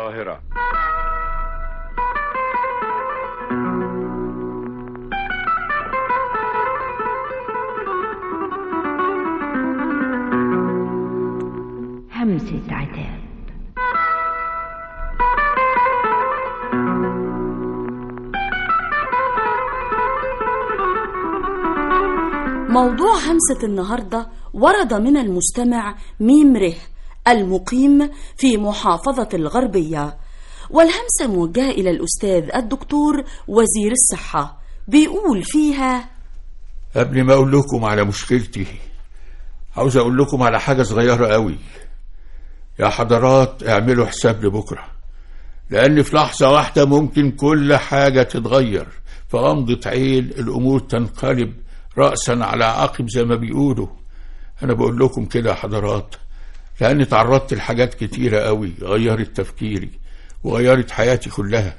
القاهرة همسة عتاب موضوع همسة النهاردة ورد من المستمع ميم ره المقيم في محافظة الغربية والهمسة موجهة إلى الأستاذ الدكتور وزير الصحة بيقول فيها قبل ما اقول لكم على مشكلتي عاوز اقول لكم على حاجة صغيرة قوي يا حضرات اعملوا حساب لبكرة لان في لحظة واحدة ممكن كل حاجة تتغير في غمضة عين الامور تنقلب رأسا على عقب زي ما بيقولوا انا بقول لكم كده يا حضرات لاني تعرضت لحاجات كتيرة قوي غيرت تفكيري وغيرت حياتي كلها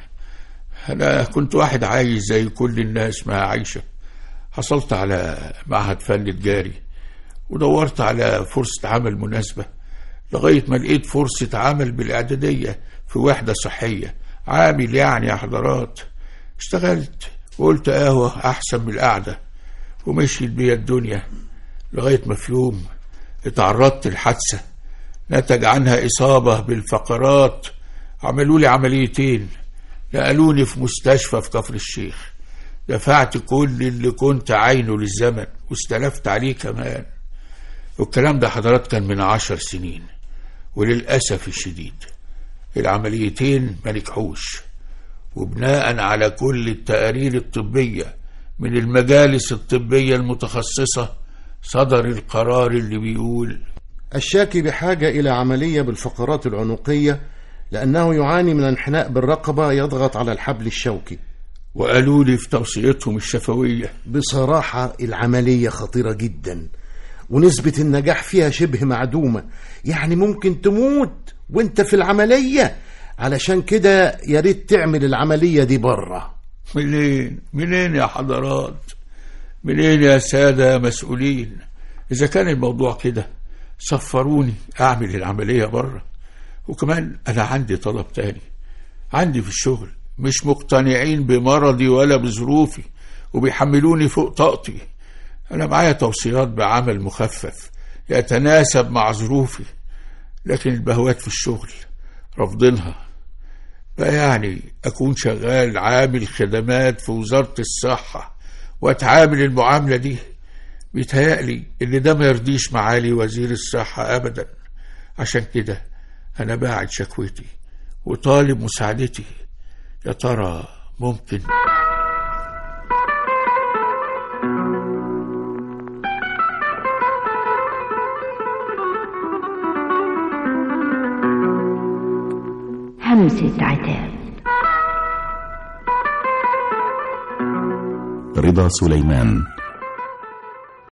انا كنت واحد عايز زي كل الناس ما عايشة حصلت على معهد فن تجاري ودورت على فرصة عمل مناسبة لغاية ما لقيت فرصة عمل بالإعدادية في وحدة صحية عامل يعني يا حضرات اشتغلت وقلت قهوة أحسن من القعدة ومشيت بيا الدنيا لغاية ما في يوم اتعرضت لحادثة نتج عنها إصابة بالفقرات عملوا لي عمليتين نقلوني في مستشفى في كفر الشيخ دفعت كل اللي كنت عينه للزمن واستلفت عليه كمان والكلام ده حضرات كان من عشر سنين وللأسف الشديد العمليتين ما نجحوش وبناء على كل التقارير الطبية من المجالس الطبية المتخصصة صدر القرار اللي بيقول الشاكي بحاجة إلى عملية بالفقرات العنقية لأنه يعاني من انحناء بالرقبة يضغط على الحبل الشوكي وقالوا لي في توصيتهم الشفوية بصراحة العملية خطيرة جدا ونسبة النجاح فيها شبه معدومة يعني ممكن تموت وانت في العملية علشان كده يا ريت تعمل العملية دي بره منين منين يا حضرات منين يا سادة مسؤولين إذا كان الموضوع كده صفروني أعمل العملية بره وكمان أنا عندي طلب تاني عندي في الشغل مش مقتنعين بمرضي ولا بظروفي وبيحملوني فوق طاقتي أنا معايا توصيات بعمل مخفف يتناسب مع ظروفي لكن البهوات في الشغل رافضينها بقى يعني أكون شغال عامل خدمات في وزارة الصحة وأتعامل المعاملة دي بيتهيألي إن ده ما يرضيش معالي وزير الصحة أبدا عشان كده أنا باعت شكوتي وطالب مساعدتي يا ترى ممكن همسة عتاب رضا سليمان